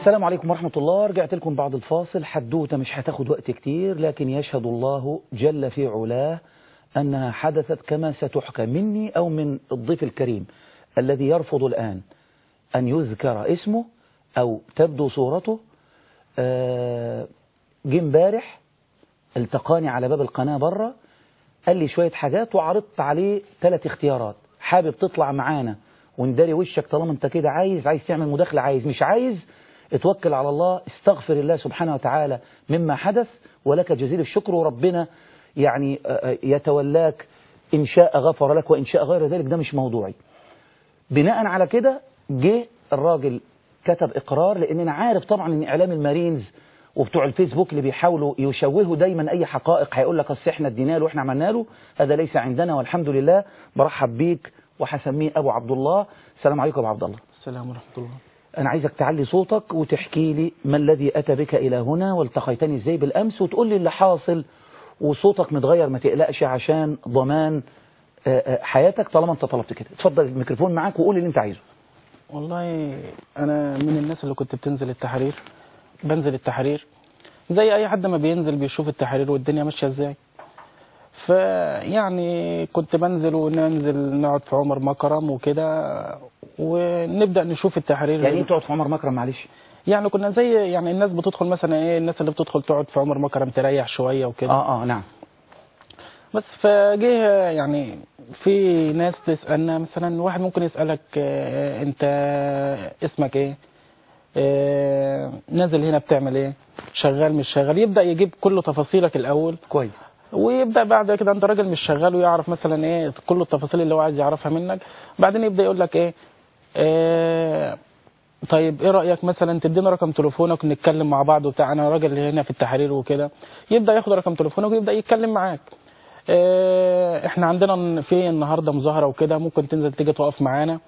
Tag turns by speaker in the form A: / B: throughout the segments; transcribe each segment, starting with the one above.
A: السلام عليكم ورحمة الله رجعت لكم بعد الفاصل حدوتة مش هتاخد وقت كتير لكن يشهد الله جل في علاه أنها حدثت كما ستحكى مني أو من الضيف الكريم الذي يرفض الآن أن يذكر اسمه أو تبدو صورته آه، جه امبارح التقاني على باب القناة بره قال لي شوية حاجات وعرضت عليه ثلاث اختيارات حابب تطلع معانا ونداري وشك طالما انت كده عايز عايز تعمل مداخلة عايز مش عايز اتوكل على الله استغفر الله سبحانه وتعالى مما حدث ولك جزيل الشكر وربنا يعني آه، آه، يتولاك إن شاء غفر لك وإن شاء غير ذلك ده مش موضوعي بناء على كده جه الراجل كتب إقرار لأن أنا عارف طبعا إن إعلام المارينز وبتوع الفيسبوك اللي بيحاولوا يشوهوا دايما أي حقائق هيقول لك أصل إحنا ادينا له وإحنا عملنا له هذا ليس عندنا والحمد لله برحب بيك وهسميه أبو عبد الله السلام عليكم يا أبو عبد الله
B: السلام ورحمة الله
A: أنا عايزك تعلي صوتك وتحكي لي ما الذي أتى بك إلى هنا والتقيتني إزاي بالأمس وتقول لي اللي حاصل وصوتك متغير ما تقلقش عشان ضمان آه، آه، حياتك طالما أنت طلبت كده اتفضل الميكروفون معاك وقول اللي أنت عايزه
B: والله أنا من الناس اللي كنت بتنزل التحرير بنزل التحرير زي أي حد ما بينزل بيشوف التحرير والدنيا ماشية إزاي فيعني كنت بنزل وننزل نقعد في عمر مكرم وكده ونبدأ نشوف التحرير
A: يعني إيه تقعد في عمر مكرم معلش
B: يعني كنا زي يعني الناس بتدخل مثلا ايه الناس اللي بتدخل تقعد في عمر مكرم تريح شوية وكده
A: آه آه نعم
B: بس فجه يعني في ناس تسألنا مثلا واحد ممكن يسألك آه، انت اسمك ايه آه، نازل هنا بتعمل ايه شغال مش شغال يبدأ يجيب كل تفاصيلك الأول
A: كويس
B: ويبدأ بعد كده انت راجل مش شغال ويعرف مثلا ايه كل التفاصيل اللي هو عايز يعرفها منك بعدين يبدأ يقول لك ايه آه، طيب ايه رأيك مثلا تدينا رقم تليفونك ونتكلم مع بعض وبتاع انا راجل هنا في التحرير وكده يبدأ ياخد رقم تليفونك ويبدأ يتكلم معاك اه، احنا عندنا في النهارده مظاهرة وكده ممكن تنزل تيجي تقف معانا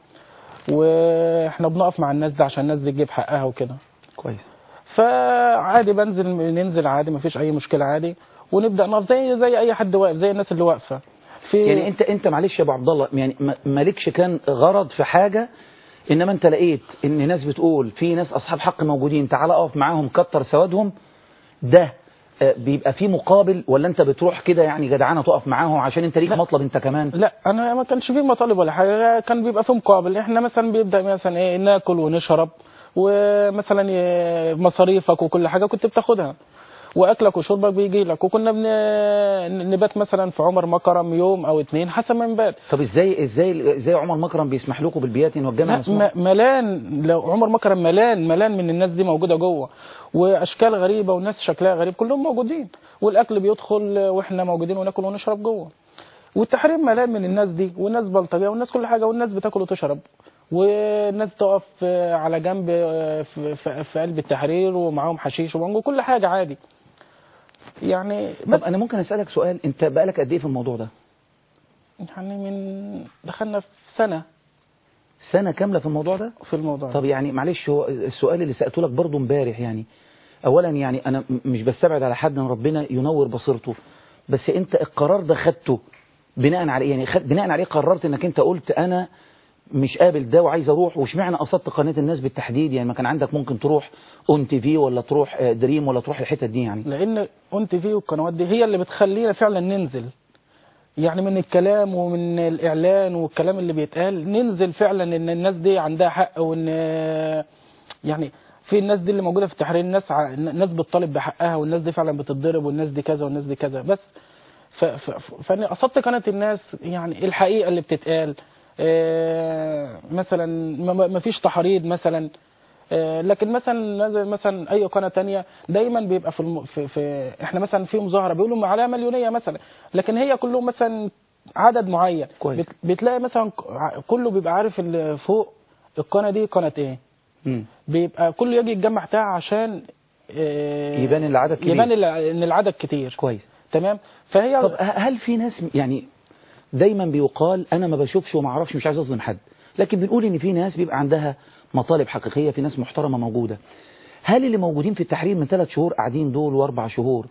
B: واحنا بنقف مع الناس دي عشان الناس دي تجيب حقها وكده
A: كويس
B: فعادي بنزل ننزل عادي مفيش اي مشكلة عادي ونبدأ نقف زي زي اي حد واقف زي الناس اللي واقفة في
A: يعني انت انت معلش يا ابو عبد الله يعني ما- مالكش كان غرض في حاجه انما انت لقيت ان ناس بتقول في ناس اصحاب حق موجودين تعال اقف معاهم كتر سوادهم ده آه، بيبقى في مقابل ولا انت بتروح كده يعني جدعانه تقف معاهم عشان انت ليك
B: لا.
A: مطلب انت كمان
B: لا انا ما كانش فيه مطالب ولا حاجه كان بيبقى فيه مقابل احنا مثلا بيبدا مثلا ايه ناكل ونشرب ومثلا إيه مصاريفك وكل حاجه كنت بتاخدها واكلك وشربك بيجي لك وكنا بن... نبات مثلا في عمر مكرم يوم او اتنين حسب ما نبات
A: طب ازاي ازاي ازاي عمر مكرم بيسمح لكم بالبيات والجامع
B: لا
A: مسموح
B: م- ملان لو عمر مكرم ملان ملان من الناس دي موجوده جوه واشكال غريبه وناس شكلها غريب كلهم موجودين والاكل بيدخل واحنا موجودين وناكل ونشرب جوه والتحرير ملان من الناس دي والناس بلطجيه والناس كل حاجه والناس بتاكل وتشرب والناس تقف آه، على جنب آه، في, في, في قلب التحرير ومعاهم حشيش وبانجو كل حاجه عادي يعني بس
A: طب انا ممكن اسالك سؤال انت بقالك قد ايه في الموضوع ده
B: يعني من دخلنا في سنه
A: سنه كامله في الموضوع ده
B: في الموضوع
A: طب يعني معلش هو السؤال اللي سألته لك برضه امبارح يعني اولا يعني انا م- مش بستبعد على حد ان ربنا ينور بصيرته بس انت القرار ده خدته بناء على إيه؟ يعني خد بناء عليه قررت انك انت قلت انا مش قابل ده وعايز اروح واشمعنى قصدت قناه الناس بالتحديد يعني ما كان عندك ممكن تروح اون تي في ولا تروح آه، دريم ولا تروح الحتت دي يعني
B: لان انت فيه والقنوات دي هي اللي بتخلينا فعلا ننزل يعني من الكلام ومن الاعلان والكلام اللي بيتقال ننزل فعلا ان الناس دي عندها حق وان يعني في الناس دي اللي موجوده في التحرير الناس ع... ناس بتطالب بحقها والناس دي فعلا بتتضرب والناس دي كذا والناس دي كذا بس ف... ف... ف- فاني قصدت قناه الناس يعني الحقيقه اللي بتتقال آه، مثلا ما- ما ما فيش تحريض مثلا آه، لكن مثلا زي مثلا اي قناه تانية دايما بيبقى في, الم... في, في احنا مثلا في مظاهره بيقولوا عليها مليونيه مثلا لكن هي كلهم مثلا عدد معين
A: كويس.
B: بت... بتلاقي مثلا ك- كله بيبقى عارف اللي فوق القناه دي قناه ايه
A: مم.
B: بيبقى كله يجي يتجمع تحت عشان آه،
A: يبان ان العدد كبير.
B: يبان ال- ان العدد كتير
A: كويس
B: تمام فهي
A: طب ه- هل في ناس يعني دايما بيقال انا ما بشوفش وما اعرفش مش عايز اظلم حد لكن بنقول ان في ناس بيبقى عندها مطالب حقيقيه في ناس محترمه موجوده هل اللي موجودين في التحرير من ثلاث شهور قاعدين دول واربع شهور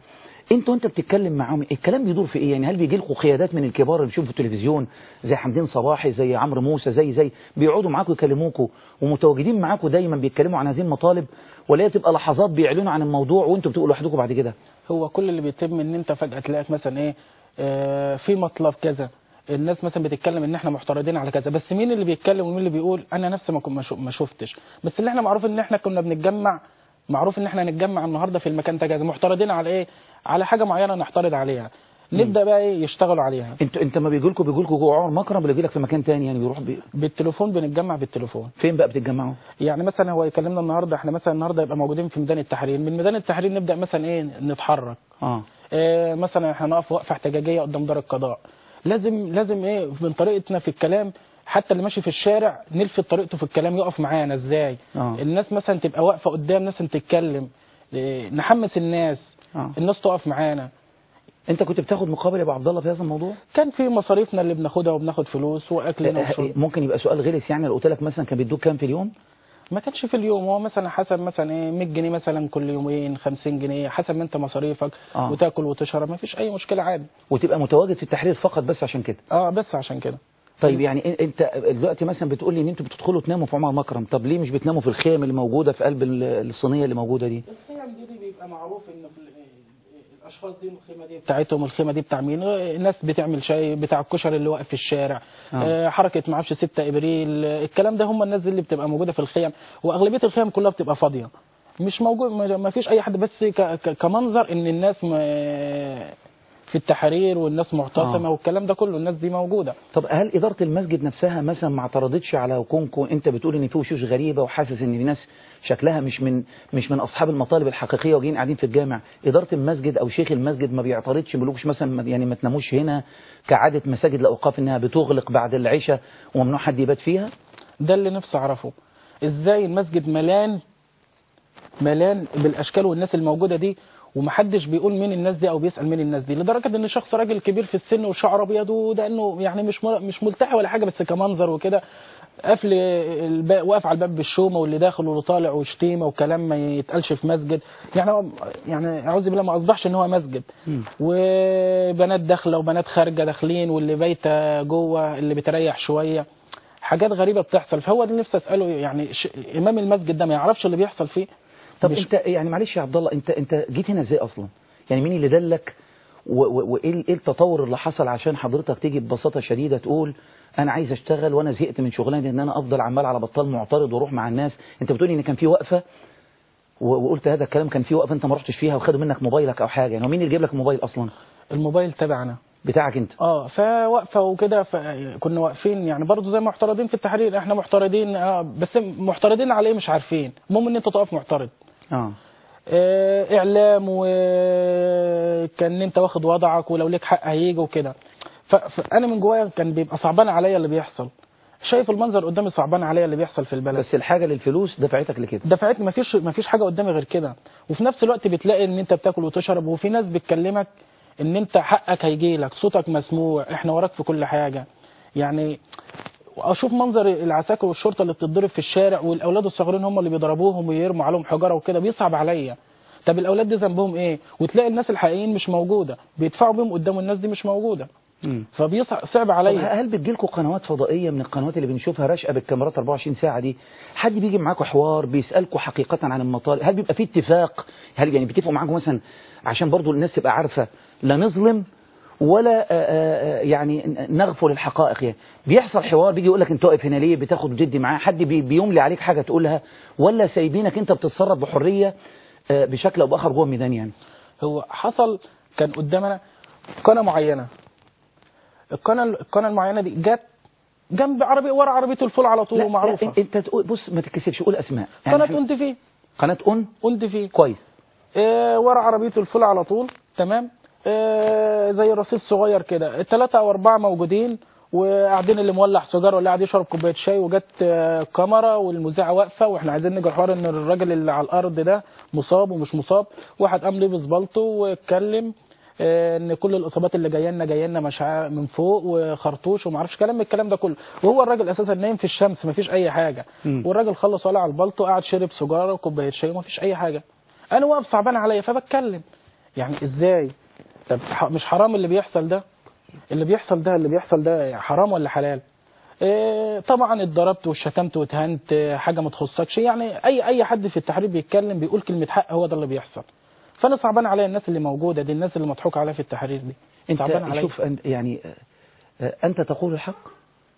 A: انتوا انت بتتكلم معاهم الكلام بيدور في ايه يعني هل بيجي لكم قيادات من الكبار اللي بنشوفوا في التلفزيون زي حمدين صباحي زي عمرو موسى زي زي بيقعدوا معاكم يكلموكوا ومتواجدين معاكم دايما بيتكلموا عن هذه المطالب ولا هي بتبقى لحظات بيعلنوا عن الموضوع وانتوا بتبقوا لوحدكم بعد كده
B: هو كل اللي بيتم ان انت فجاه تلاقيك مثلا ايه آه في مطلب كذا الناس مثلا بتتكلم ان احنا محترضين على كذا بس مين اللي بيتكلم ومين اللي بيقول انا نفسي ما كن- ما شو- ما شفتش بس اللي احنا معروف ان احنا كنا بنتجمع معروف ان احنا هنتجمع النهارده في المكان ده كذا محترضين على ايه على حاجه معينه نحترض عليها نبدا بقى ايه يشتغلوا عليها
A: انت انت ما بيجي لكم بيجي لكم جوه عمر مكرم ولا بيجي لك في مكان تاني يعني بيروح بي...
B: بالتليفون بنتجمع بالتليفون
A: فين بقى بتتجمعوا
B: يعني مثلا هو يكلمنا النهارده احنا مثلا النهارده يبقى موجودين في ميدان التحرير من ميدان التحرير نبدا مثلا ايه نتحرك
A: اه
B: آه، مثلا احنا نقف وقفه احتجاجيه قدام دار القضاء لازم لازم ايه من طريقتنا في الكلام حتى اللي ماشي في الشارع نلفت طريقته في الكلام يقف معانا ازاي
A: آه.
B: الناس مثلا تبقى واقفه قدام ناس تتكلم إيه، نحمس الناس
A: اه
B: الناس تقف معانا
A: انت كنت بتاخد مقابل يا ابو عبد الله في هذا الموضوع
B: كان في مصاريفنا اللي بناخدها وبناخد فلوس واكلنا
A: آه،
B: وشرب
A: ممكن يبقى سؤال غلس يعني لو قلت لك مثلا كان بيدوك كام في اليوم
B: ما كانش في اليوم هو مثلا حسب مثلا ايه 100 جنيه مثلا كل يومين 50 جنيه حسب ما انت مصاريفك
A: آه.
B: وتاكل وتشرب ما فيش اي مشكله عادي
A: وتبقى متواجد في التحرير فقط بس عشان كده
B: اه بس عشان كده
A: طيب يعني إن- انت دلوقتي مثلا بتقول لي ان انتوا بتدخلوا تناموا في عمر مكرم طب ليه مش بتناموا في الخيم اللي موجوده في قلب ال- الصينيه اللي موجوده دي
B: الخيم دي, دي بيبقى معروف ان في ال- الاشخاص دي الخيمه دي بتاعتهم الخيمه دي بتاع مين آه، ناس بتعمل شاي بتاع الكشري اللي واقف في الشارع
A: آه.
B: آه. حركه ما اعرفش 6 ابريل آه، الكلام ده هم الناس دي اللي بتبقى موجوده في الخيم واغلبيه الخيم كلها بتبقى فاضيه مش موجود ما- ما فيش اي حد بس ك- ك- كمنظر ان الناس م- في التحرير والناس معتصمه
A: آه.
B: والكلام ده كله الناس دي موجوده
A: طب هل اداره المسجد نفسها مثلا ما اعترضتش على كونكم انت بتقول ان في وشوش غريبه وحاسس ان في ناس شكلها مش من مش من اصحاب المطالب الحقيقيه وجايين قاعدين في الجامع اداره المسجد او شيخ المسجد ما بيعترضش ما بيقولوش مثلا ما- يعني ما تناموش هنا كعاده مساجد الاوقاف انها بتغلق بعد العشاء وممنوع حد يبات فيها
B: ده اللي نفسي اعرفه ازاي المسجد ملان ملان بالاشكال والناس الموجوده دي ومحدش بيقول مين الناس دي او بيسال مين الناس دي لدرجه ان شخص راجل كبير في السن وشعره ابيض وده انه يعني مش مل- مش ملتحي ولا حاجه بس كمنظر وكده قافل الباب واقف على الباب بالشومه واللي داخل واللي طالع وشتيمه وكلام ما يتقالش في مسجد يعني هو يعني اعوذ بالله ما اصبحش ان هو مسجد
A: مم.
B: وبنات داخله وبنات خارجه داخلين واللي بايته جوه اللي بتريح شويه حاجات غريبه بتحصل فهو ده اللي نفسي اساله يعني ش... امام المسجد ده ما يعرفش اللي بيحصل فيه
A: طب
B: مش-
A: انت يعني معلش يا عبد الله انت انت جيت هنا ازاي اصلا يعني مين اللي دلك و- و- وايه ال- ايه التطور اللي حصل عشان حضرتك تيجي ببساطه شديده تقول انا عايز اشتغل وانا زهقت من شغلانه ان انا افضل عمال على بطال معترض واروح مع الناس انت بتقولي ان كان في وقفه و- وقلت هذا الكلام كان في وقفه انت ما رحتش فيها وخدوا منك موبايلك او حاجه يعني هو مين اللي جايب لك الموبايل اصلا
B: الموبايل تبعنا
A: بتاعك انت
B: اه فواقفه وكده فكنا واقفين يعني برضو زي معترضين في التحرير احنا معترضين اه بس معترضين على ايه مش عارفين المهم ان انت تقف معترض
A: اه
B: آه، اعلام وكان انت واخد وضعك ولو ليك حق هيجي وكده ف- فانا من جوايا كان بيبقى صعبان عليا اللي بيحصل شايف المنظر قدامي صعبان عليا اللي بيحصل في البلد
A: بس الحاجه للفلوس دفعتك لكده
B: دفعتني ما فيش ما فيش حاجه قدامي غير كده وفي نفس الوقت بتلاقي ان انت بتاكل وتشرب وفي ناس بتكلمك ان انت حقك هيجي لك صوتك مسموع احنا وراك في كل حاجه يعني اشوف منظر العساكر والشرطه اللي بتتضرب في الشارع والاولاد الصغيرين هم اللي بيضربوهم ويرموا عليهم حجاره وكده بيصعب عليا طب الاولاد دي ذنبهم ايه وتلاقي الناس الحقيقيين مش موجوده بيدفعوا بيهم قدام الناس دي مش موجوده
A: مم.
B: فبيصعب صعب
A: طب
B: عليا
A: هل بتجيلكوا قنوات فضائيه من القنوات اللي بنشوفها راشقه بالكاميرات 24 ساعه دي حد بيجي معاكم حوار بيسالكوا حقيقه عن المطالب هل بيبقى في اتفاق هل يعني بيتفقوا معاكم مثلا عشان برضو الناس تبقى عارفه لا نظلم ولا آه، آه، يعني نغفل الحقائق يعني بيحصل حوار بيجي يقول لك انت واقف هنا ليه بتاخد وتدي معاه حد بي- بيملي عليك حاجه تقولها ولا سايبينك انت بتتصرف بحريه آه، بشكل او باخر جوه الميدان يعني
B: هو حصل كان قدامنا قناه معينه القناه القناه المعينه دي جت جنب عربي ورا عربيه الفول على طول
A: لا,
B: ومعروفه
A: لا انت تقول بص ما تتكسفش قول اسماء يعني
B: قناه
A: احنا-
B: انت فيه
A: قناه اون
B: انت فيه
A: كويس
B: آه ورا عربيه الفول على طول تمام آه زي رصيد صغير كده ثلاثه او اربعه موجودين وقاعدين اللي مولع سيجاره واللي قاعد يشرب كوبايه شاي وجت آه كاميرا والمذيعه واقفه واحنا عايزين نجي الحوار ان الراجل اللي على الارض ده مصاب ومش مصاب واحد قام لبس بلطو واتكلم آه، ان كل الاصابات اللي جايه لنا جايه لنا مش عا- من فوق وخرطوش وما اعرفش كلام من الكلام ده كله وهو الراجل اساسا نايم في الشمس ما فيش اي حاجه
A: مم.
B: والراجل خلص طالع على البلطو قعد شرب سيجاره وكوبايه شاي وما فيش اي حاجه انا واقف صعبان عليا فبتكلم يعني ازاي طب ح- مش حرام اللي بيحصل ده اللي بيحصل ده اللي بيحصل ده حرام ولا حلال إيه طبعا اتضربت واتشتمت واتهنت إيه، حاجه ما تخصكش يعني اي اي حد في التحرير بيتكلم بيقول كلمه حق هو ده اللي بيحصل فانا صعبان عليا الناس اللي موجوده دي الناس اللي مضحوك عليها في التحرير دي صعبان
A: انت
B: عليا
A: شوف أنت يعني آه، آه، انت تقول الحق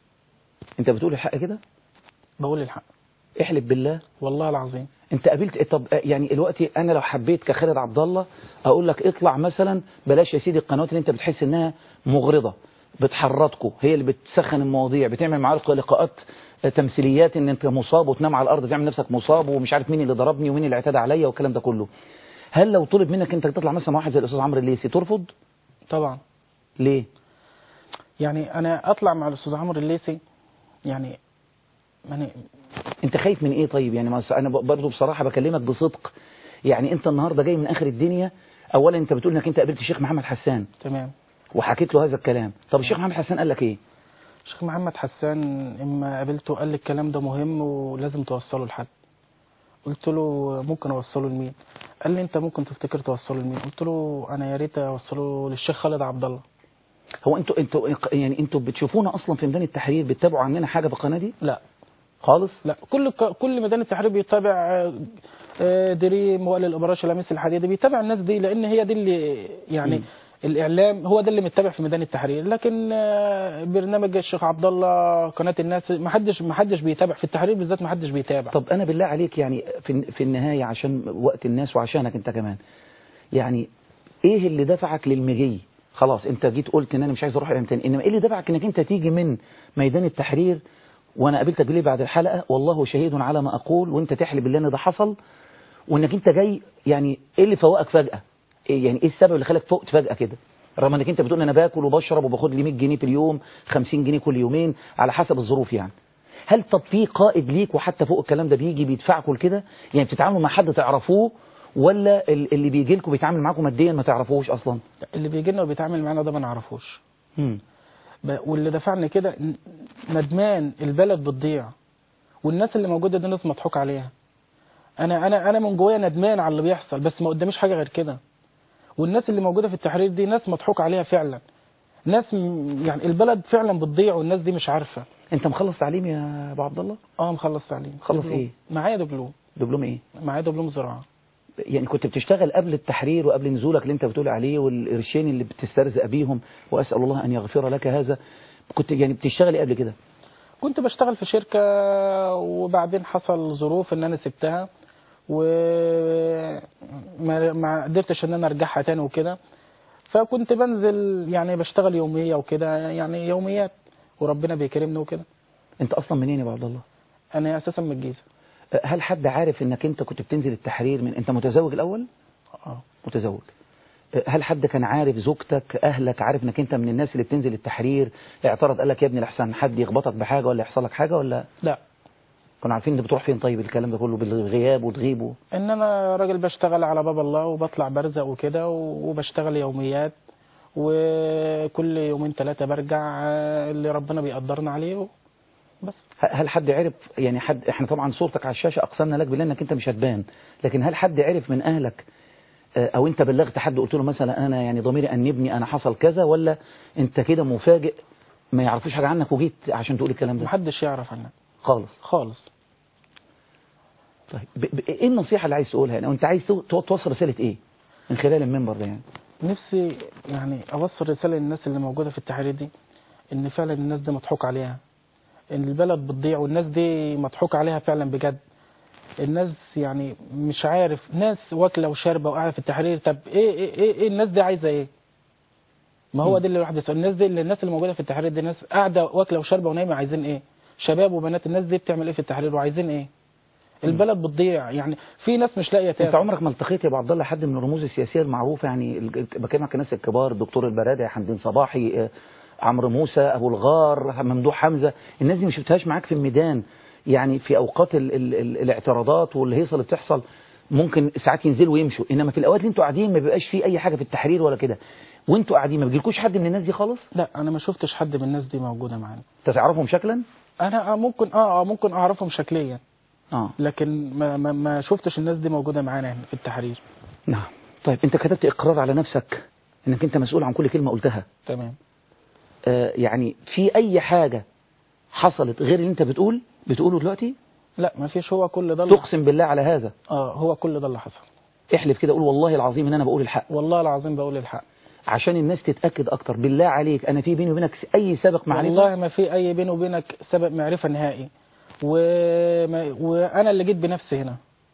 A: انت بتقول الحق كده
B: بقول الحق
A: احلف بالله
B: والله العظيم
A: انت قابلت طب آه، يعني دلوقتي انا لو حبيت كخالد عبد الله اقول لك اطلع مثلا بلاش يا سيدي القنوات اللي انت بتحس انها مغرضه بتحرضكوا هي اللي بتسخن المواضيع بتعمل معاك لقاءات آه، تمثيليات ان انت مصاب وتنام على الارض تعمل نفسك مصاب ومش عارف مين اللي ضربني ومين اللي اعتدى عليا والكلام ده كله هل لو طلب منك انت تطلع مثلا مع واحد زي الاستاذ عمرو الليثي ترفض
B: طبعا
A: ليه
B: يعني انا اطلع مع الاستاذ عمرو الليثي يعني يعني
A: انت خايف من ايه طيب يعني ما انا برضه بصراحه بكلمك بصدق يعني انت النهارده جاي من اخر الدنيا اولا انت بتقول انك انت قابلت الشيخ محمد حسان
B: تمام
A: وحكيت له هذا الكلام طب الشيخ محمد حسان قال لك ايه
B: الشيخ محمد حسان اما قابلته قال لي الكلام ده مهم ولازم توصله لحد قلت له ممكن اوصله لمين قال لي انت ممكن تفتكر توصله لمين قلت له انا يا ريت اوصله للشيخ خالد عبد الله
A: هو انتوا انتوا يعني انتوا بتشوفونا اصلا في ميدان التحرير بتتابعوا عننا حاجه بالقناه دي
B: لا
A: خالص
B: لا كل كل ميدان التحرير بيتابع آه، آه، دريم وائل الابراش لميس الحديدي بيتابع الناس دي لان هي دي اللي يعني
A: مم.
B: الاعلام هو ده اللي متابع في ميدان التحرير لكن آه، برنامج الشيخ عبد الله قناه الناس ما حدش ما حدش بيتابع في التحرير بالذات ما حدش بيتابع
A: طب انا بالله عليك يعني في في النهايه عشان وقت الناس وعشانك انت كمان يعني ايه اللي دفعك للمجي خلاص انت جيت قلت ان انا مش عايز اروح اعلام تاني انما ايه اللي دفعك انك انت تيجي من ميدان التحرير وانا قابلتك بالليل بعد الحلقه والله شهيد على ما اقول وانت تحلف بالله ان ده حصل وانك انت جاي يعني ايه اللي فوقك فجاه إيه يعني ايه السبب اللي خلاك فوقت فجاه كده رغم انك انت بتقول انا باكل وبشرب وباخد لي 100 جنيه في اليوم 50 جنيه كل يومين على حسب الظروف يعني هل طب في قائد ليك وحتى فوق الكلام ده بيجي بيدفعكم لكده يعني بتتعاملوا مع حد تعرفوه ولا ال- اللي بيجي لكم بيتعامل معاكم ماديا ما تعرفوش اصلا
B: اللي بيجي لنا وبيتعامل معانا ده ما نعرفوش
A: مم.
B: ب- واللي دفعني كده ن- ندمان البلد بتضيع والناس اللي موجوده دي ناس مضحوك عليها انا انا انا من جوايا ندمان على اللي بيحصل بس ما قداميش حاجه غير كده والناس اللي موجوده في التحرير دي ناس مضحوك عليها فعلا ناس م- يعني البلد فعلا بتضيع والناس دي مش عارفه
A: انت مخلص تعليم يا ابو عبد الله
B: اه مخلص تعليم
A: خلص
B: دبلوم.
A: إيه؟
B: معايا دبلوم
A: دبلوم ايه
B: معايا دبلوم زراعه
A: يعني كنت بتشتغل قبل التحرير وقبل نزولك اللي انت بتقول عليه والقرشين اللي بتسترزق بيهم واسال الله ان يغفر لك هذا كنت يعني بتشتغل إيه قبل كده
B: كنت بشتغل في شركة وبعدين حصل ظروف ان انا سبتها وما ما قدرتش ان انا ارجعها تاني وكده فكنت بنزل يعني بشتغل يومية وكده يعني يوميات وربنا بيكرمني وكده
A: انت اصلا منين يا ابو عبد الله
B: انا اساسا من الجيزة
A: هل حد عارف انك انت كنت بتنزل التحرير من انت متزوج الاول
B: اه
A: متزوج هل حد كان عارف زوجتك اهلك عارف انك انت من الناس اللي بتنزل التحرير اعترض قال لك يا ابني لحسن حد يخبطك بحاجه ولا يحصل لك حاجه ولا
B: لا
A: كانوا عارفين انت بتروح فين طيب الكلام ده كله بالغياب وتغيب و...
B: ان انا راجل بشتغل على باب الله وبطلع برزق وكده وبشتغل يوميات وكل يومين ثلاثة برجع آه، اللي ربنا بيقدرنا عليه بس
A: هل حد عرف يعني حد احنا طبعا صورتك على الشاشه اقسمنا لك بالله انك انت مش هتبان لكن هل حد عرف من اهلك آه، او انت بلغت حد قلت له مثلا انا يعني ضميري انبني انا حصل كذا ولا انت كده مفاجئ ما يعرفوش حاجه عنك وجيت عشان تقول الكلام ده
B: محدش يعرف عنك
A: خالص
B: خالص
A: طيب ب... ب... ايه النصيحه اللي عايز تقولها يعني وانت عايز تو- تو- توصل رساله ايه من خلال المنبر ده يعني
B: نفسي يعني اوصل رساله للناس اللي موجوده في التحرير دي ان فعلا الناس دي مضحوك عليها ان البلد بتضيع والناس دي مضحوك عليها فعلا بجد الناس يعني مش عارف ناس واكله وشاربه وقاعده في التحرير طب ايه ايه ايه, إيه الناس دي عايزه ايه ما هو
A: مم.
B: ده اللي الواحد يسأل الناس دي اللي الناس اللي موجوده في التحرير دي ناس قاعده واكله وشاربه ونايمه عايزين ايه شباب وبنات الناس دي بتعمل ايه في التحرير وعايزين ايه البلد بتضيع يعني في ناس مش لاقيه
A: انت
B: تاكل
A: عمرك ما التقيت يا ابو عبد الله حد من الرموز السياسيه المعروفه يعني ال- بكلمك الناس الكبار الدكتور البرادعي حمدين صباحي آه، عمرو موسى ابو الغار ممدوح حمزه الناس دي ما شفتهاش معاك في الميدان يعني في اوقات ال ال ال الاعتراضات والهيصه اللي بتحصل ممكن ساعات ينزلوا ويمشوا انما في الاوقات اللي انتوا قاعدين ما بيبقاش فيه اي حاجه في التحرير ولا كده وانتوا قاعدين ما بيجيلكوش حد من الناس دي خالص
B: لا انا ما شفتش حد من الناس دي موجوده معانا
A: انت تعرفهم شكلا
B: انا آه ممكن اه آه ممكن اعرفهم شكليا
A: اه
B: لكن ما ما, ما شفتش الناس دي موجوده معانا هنا في التحرير
A: نعم طيب انت كتبت اقرار على نفسك انك انت مسؤول عن كل كلمة قلتها
B: تمام
A: آه يعني في اي حاجة حصلت غير اللي انت بتقول بتقوله دلوقتي
B: لا ما فيش هو كل ده اللي
A: تقسم بالله على هذا
B: اه هو كل ده اللي حصل
A: احلف كده قول والله العظيم ان انا بقول الحق
B: والله العظيم بقول الحق
A: عشان الناس تتأكد اكتر بالله عليك انا في بيني وبينك اي سابق معرفة
B: والله ما في اي بيني وبينك سبب معرفة نهائي وما وانا اللي جيت بنفسي هنا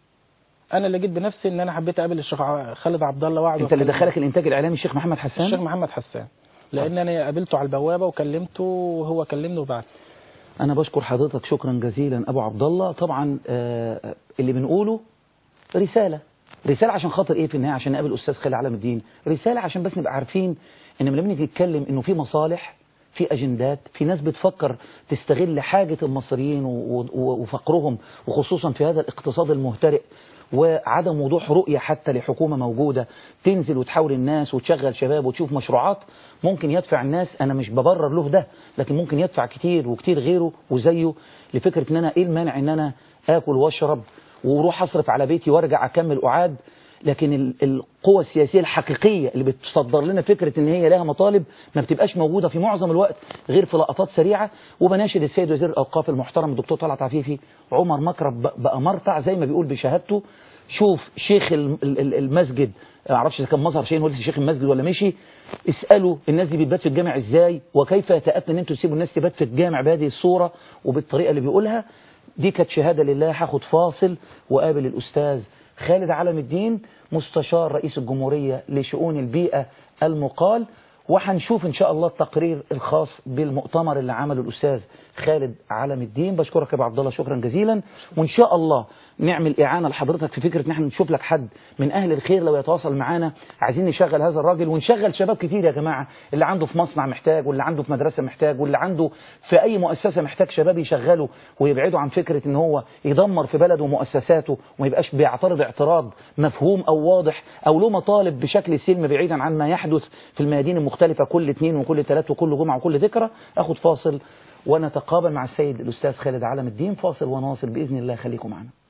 B: انا اللي جيت بنفسي ان انا حبيت اقابل الشيخ ع- خالد عبد الله واقعد
A: انت اللي
B: وأتكلم
A: دخلك الانتاج الاعلامي الشيخ محمد حسان
B: الشيخ محمد حسان لان انا قابلته على البوابه وكلمته وهو كلمني وبعت
A: أنا بشكر حضرتك شكرا جزيلا أبو عبد الله طبعا آه، اللي بنقوله رسالة رسالة عشان خاطر إيه في النهاية عشان نقابل أستاذ خالد علام الدين رسالة عشان بس نبقى عارفين إن لما بنيجي نتكلم إنه في مصالح في أجندات في ناس بتفكر تستغل حاجة المصريين و- و- وفقرهم وخصوصا في هذا الاقتصاد المهترئ وعدم وضوح رؤية حتى لحكومة موجودة تنزل وتحاول الناس وتشغل شباب وتشوف مشروعات ممكن يدفع الناس أنا مش ببرر له ده لكن ممكن يدفع كتير وكتير غيره وزيه لفكرة إن أنا إيه المانع إن أنا آكل وأشرب وأروح أصرف على بيتي وأرجع أكمل أعاد لكن ال- القوى السياسية الحقيقية اللي بتصدر لنا فكرة ان هي لها مطالب ما بتبقاش موجودة في معظم الوقت غير في لقطات سريعة وبناشد السيد وزير الأوقاف المحترم الدكتور طلعت عفيفي عمر مكرم ب- بقى مرتع زي ما بيقول بشهادته شوف شيخ الم- ال- ال- المسجد ما اعرفش اذا كان مظهر شيء ولا شيخ المسجد ولا مشي اسالوا الناس دي بتبات في الجامع ازاي وكيف يتاتى ان انتوا تسيبوا الناس تبات في الجامع بهذه الصوره وبالطريقه اللي بيقولها دي كانت شهاده لله هاخد فاصل وقابل الاستاذ خالد علم الدين مستشار رئيس الجمهوريه لشؤون البيئه المقال وهنشوف ان شاء الله التقرير الخاص بالمؤتمر اللي عمله الاستاذ خالد علم الدين بشكرك يا ابو عبد الله شكرا جزيلا وان شاء الله نعمل اعانه لحضرتك في فكره ان احنا نشوف لك حد من اهل الخير لو يتواصل معانا عايزين نشغل هذا الراجل ونشغل شباب كتير يا جماعه اللي عنده في مصنع محتاج واللي عنده في مدرسه محتاج واللي عنده في اي مؤسسه محتاج شباب يشغله ويبعدوا عن فكره ان هو يدمر في بلده ومؤسساته وما يبقاش بيعترض اعتراض مفهوم او واضح او له مطالب بشكل سلمي بعيدا عن ما يحدث في الميادين المختلفه كل اثنين وكل ثلاث وكل جمعه وكل ذكرى اخد فاصل ونتقابل مع السيد الاستاذ خالد علم الدين فاصل ونواصل باذن الله خليكم معنا